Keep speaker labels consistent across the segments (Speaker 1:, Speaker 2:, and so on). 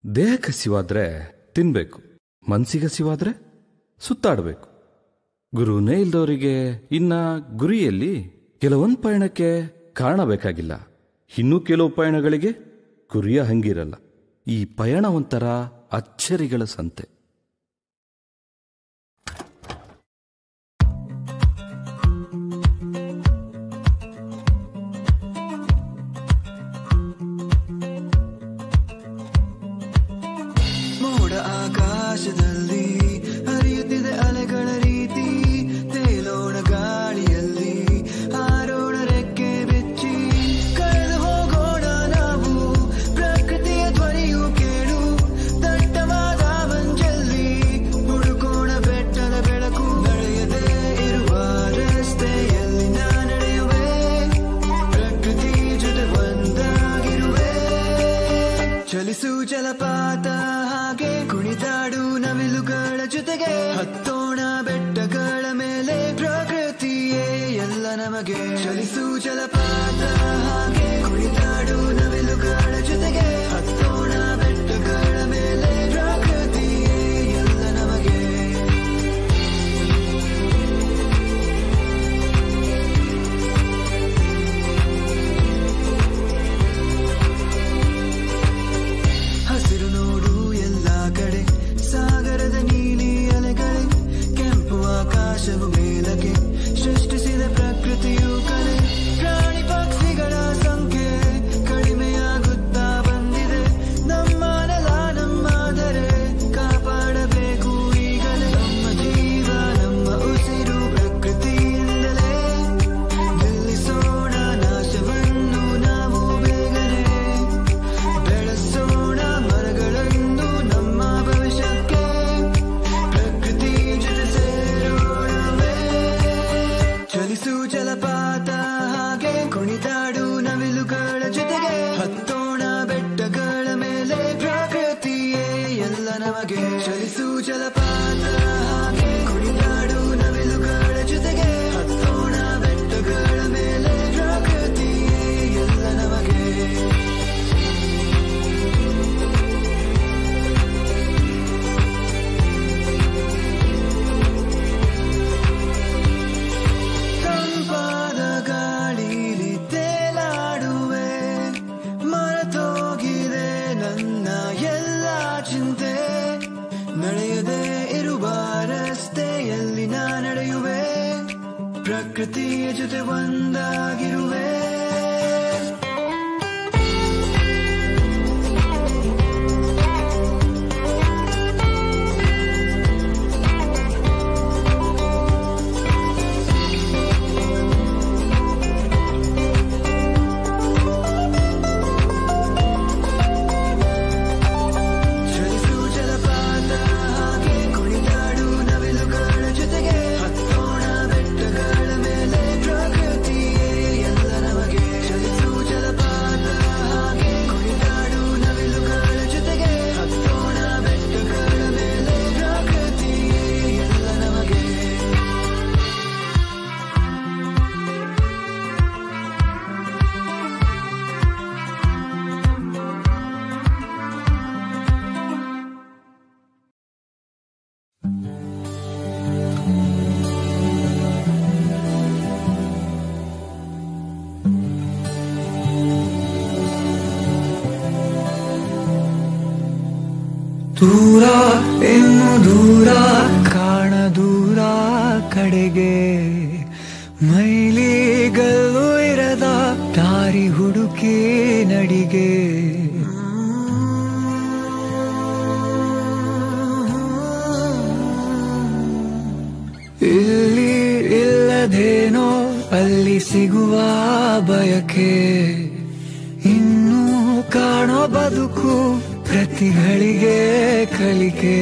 Speaker 1: ದೇಹಕ್ಕೆ ಹಸಿವಾದ್ರೆ ತಿನ್ಬೇಕು ಮನ್ಸಿಗೆ ಹಸಿವಾದ್ರೆ ಸುತ್ತಾಡಬೇಕು ಗುರುನೇ ಇಲ್ದವರಿಗೆ ಇನ್ನ ಗುರಿಯಲ್ಲಿ ಕೆಲವೊಂದು ಪಯಣಕ್ಕೆ ಕಾರಣ ಬೇಕಾಗಿಲ್ಲ ಇನ್ನು ಕೆಲವು ಪಯಣಗಳಿಗೆ ಗುರಿಯ ಹಂಗಿರಲ್ಲ ಈ ಪಯಣ ಒಂಥರ ಅಚ್ಚರಿಗಳ ಸಂತೆ
Speaker 2: ಮೋಡ ಆಕಾಶದಲ್ಲಿ ಹರಿಯುತ್ತಿದೆ ಅಲೆಗಳ ರೀತಿ ತೇಲೋಣ ಗಾಳಿಯಲ್ಲಿ ಹಾರೋಣ ರೆಕ್ಕೆ ಬೆಚ್ಚಿ ಕಳೆದು ಹೋಗೋಣ ನಾವು ಪ್ರಕೃತಿಯ ಧ್ವನಿಯು ಕೇಳು ದಟ್ಟವಾದ ಮಂಜಲ್ಲಿ ಹುಡುಕೋಣ ಬೆಟ್ಟದ ಬೆಳಕು ನಡೆಯದೇ ಇರುವ ರಸ್ತೆಯಲ್ಲಿ ನಾ ನಡೆಯುವೆ ಪ್ರಕೃತಿ ಜೊತೆ ಒಂದಾಗಿರುವೆ ಚಲಿಸು ಜಲಪಾತ ಹಾಗೆ ಕುಣಿದಾಡು ನವಿಲುಗಳ ಜೊತೆಗೆ ಹತ್ತೋಣ ಬೆಟ್ಟಗಳ ಮೇಲೆ ಪ್ರಕೃತಿಯೇ ಎಲ್ಲ ನಮಗೆ ಚಲಿಸು ಜಲಪಾತ ಹಾಗೆ ಕುಣಿದಾಡು ನವಿಲುಗಳ ಜೊತೆಗೆ ಹತ್ತೋಣ ಬೆಟ್ಟಗಳ ಮೇಲೆ ಪ್ರಕೃತಿಯೇ ಎಲ್ಲ ನಮಗೆ ಹಸಿರು ನೋಡು ಎಲ್ಲ ಕಡೆ ಸಾಗರದ ನೀಲಿ ಅಲೆಗಳೇ ಕೆಂಪು ಆಕಾಶವು ಮೇಲಕ್ಕೆ ಸೃಷ್ಟಿಸಿದ ಪ್ರಕೃತಿಯು ಕಲೆ ಪ್ರಾಣಿ ಪಕ್ಷಿಗಳ ಸಂಖ್ಯೆ ಕಡಿಮೆಯಾಗುತ್ತಾ ಬಂದಿದೆ ನಮ್ಮ ನೆಲ ನಮ್ಮಾದರೆ ಕಾಪಾಡಬೇಕು ಈಗಲೇ ನಮ್ಮ ಜೀವ ನಮ್ಮ ಉಸಿರು ಪ್ರಕೃತಿಯಿಂದಲೇ ನಿಲ್ಲಿಸೋಣ ನಾಶವನ್ನು ನಾವು ಬೇಗನೆ ಬೆಳೆಸೋಣ ಮರಗಳನ್ನು ನಮ್ಮ ಭವಿಷ್ಯಕ್ಕೆ ಪ್ರಕೃತಿ ಜೊತೆ ಸೇರೋಣವೇ ಚಲಿಸು ಜಲಪಾತ ಹಾಗೆ ಕುಣಿದಾಡು ನವಿಲುಗಳ ಜೊತೆಗೆ ಹತ್ತೋಣ ಬೆಟ್ಟಗಳ ಮೇಲೆ ಪ್ರಕೃತಿಯೇ ಎಲ್ಲ ನಮಗೆ ಚಲಿಸು ಜಲಪಾತ ಹಾಗೆ ಕುಣಿದಾಡು ನವಿಲುಗಳ ಜೊತೆಗೆ ಹತ್ತೋಣ ಬೆಟ್ಟಗಳ ಮೇಲೆ ಪ್ರಕೃತಿಯೇ ಎಲ್ಲ ನಮಗೆ ತಂಪಾದ ಗಾಳಿಲಿ ತೇಲಾಡುವೆ ಮರೆತೋಗಿದೆ ನನ್ನ ಎಲ್ಲ ಚಿಂತೆ ನಡೆಯದೇ ಇರುವ ರಸ್ತೆಯಲ್ಲಿ ನಾ ನಡೆಯುವೆ ಪ್ರಕೃತಿಯ ಜೊತೆ ಒಂದಾಗಿರುವೆ ಚಲಿಸು ಜಲಪಾತ ಹಾಗೆ ಕುಣಿದಾಡು ನವಿಲುಗಳ ಜೊತೆಗೆ ಹತ್ತೋಣ ಬೆಟ್ಟಗಳ ಮೇಲೆ ಪ್ರಕೃತಿಯೇ ಎಲ್ಲ ನಮಗೆ ಚಲಿಸು ಜಲಪಾತ ಹಾಗೆ ಕುಣಿದಾಡು ನವಿಲುಗಳ ಜೊತೆಗೆ ಹತ್ತೋಣ ಬೆಟ್ಟಗಳ ಮೇಲೆ ಪ್ರಕೃತಿಯೇ ಎಲ್ಲ ನಮಗೆ ದೂರ ಇನ್ನು ದೂರ ಕಾಣ ದೂರ ಕಡೆಗೆ ಮೈಲಿಗಲ್ಲು ಇರದ ದಾರಿ ಹುಡುಕಿ ನಡಿಗೆ ಇಲ್ಲಿ ಇಲ್ಲದೇನೋ ಅಲ್ಲಿ ಸಿಗುವ ಬಯಕೆ ಇನ್ನು ಕಾಣೋ ಬದುಕು ಪ್ರತಿಗಳಿಗೆ ಕಲಿಕೆ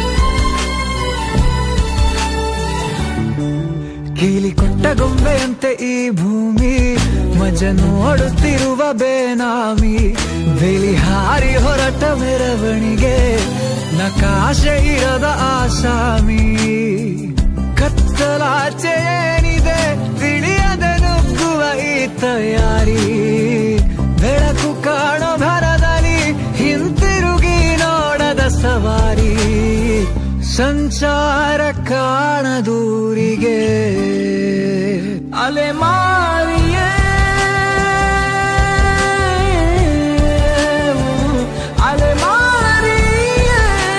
Speaker 2: ಕೀಲಿ ಕೊಟ್ಟ ಗೊಂಬೆಯಂತೆ ಈ ಭೂಮಿ ಮಜ ನೋಡುತ್ತಿರುವ ಬೇನಾಮಿ ಬೆಲಿಹಾರಿ ಹೊರಟ ಮೆರವಣಿಗೆ ನಕಾಶೆ ಇರದ ಆಸಾಮಿ ಕತ್ತಲಾಚೆ ಏನಿದೆ ತಿಳಿಯದೆ ನುಗ್ಗುವ ಈ ತಯಾರಿ ಬೆಳಕು ಕಾಣೋ ಭರದಲ್ಲಿ ಹಿಂತಿರುಗಿ ನೋಡದ ಸವಾರಿ ಸಂಚಾರ ಕಾಣದೂರಿಗೆ ಅಲೆಮಾರಿಯೇ ಅಲೆಮಾರಿಯೇ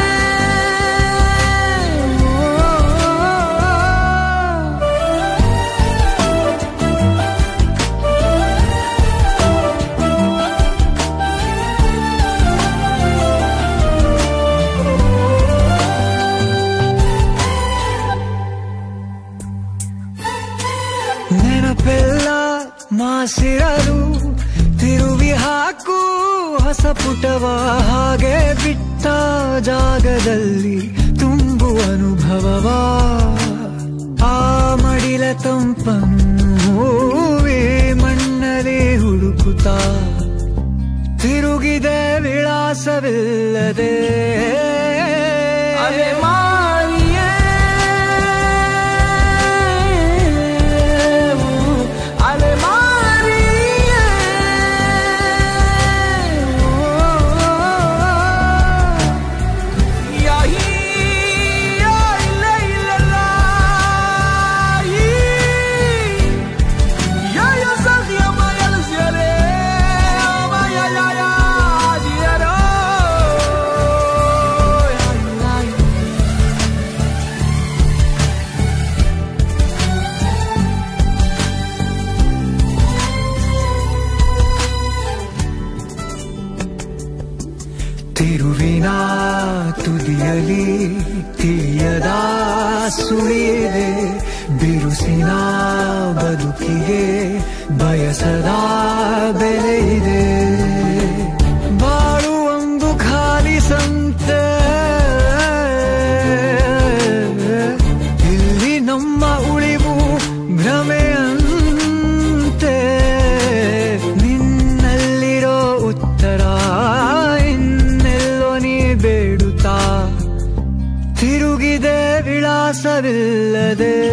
Speaker 2: ನೆನಪೆಲ್ಲ ಮಾಸಿರಲು ತಿರುವಿ ಹಾಕು ಹೊಸ ಪುಟವ ಹಾಗೆ ಬಿಟ್ಟ ಜಾಗದಲ್ಲಿ ತುಂಬು ಅನುಭವವ ಆ ಮಡಿಲ ತಂಪನ್ನು ಹೂವಿ ಮಣ್ಣಲ್ಲಿ ಹುಡುಕುತ್ತಾ ತಿರುಗಿದೆ ವಿಳಾಸವಿಲ್ಲದೆ ಅಲೆಮಾರಿಯೇ ಅಲೆಮಾರಿಯೇ ಯಾಹೀ ಯಾ ಇಲ್ಲ ಇಲ್ಲಲ್ಲ Ya yo sabía Maya Luciere, Maya ya ya, diero. ತಿರುವಿನ ತುದಿಯಲಿ ತಿಳಿಯದ ಸುಳಿಯಿದೆ ಬಿರುಸಿನ ಬದುಕಿಗೆ ಬಯಸದ ಬೆಲೆ ಇದೆ ಬಾಳು ಒಂದು ಖಾಲಿ ಸಂತೆ ಇಲ್ಲಿ ನಮ್ಮ ಉಳಿವು ಭ್ರಮೆಯಂತೆ ನಿನ್ನಲ್ಲಿರೋ ಉತ್ತರ ಇನ್ನೆಲ್ಲೋ ನೀ ಬೇಡುತ್ತಾ ತಿರುಗಿದೆ ವಿಳಾಸವಿಲ್ಲದೆ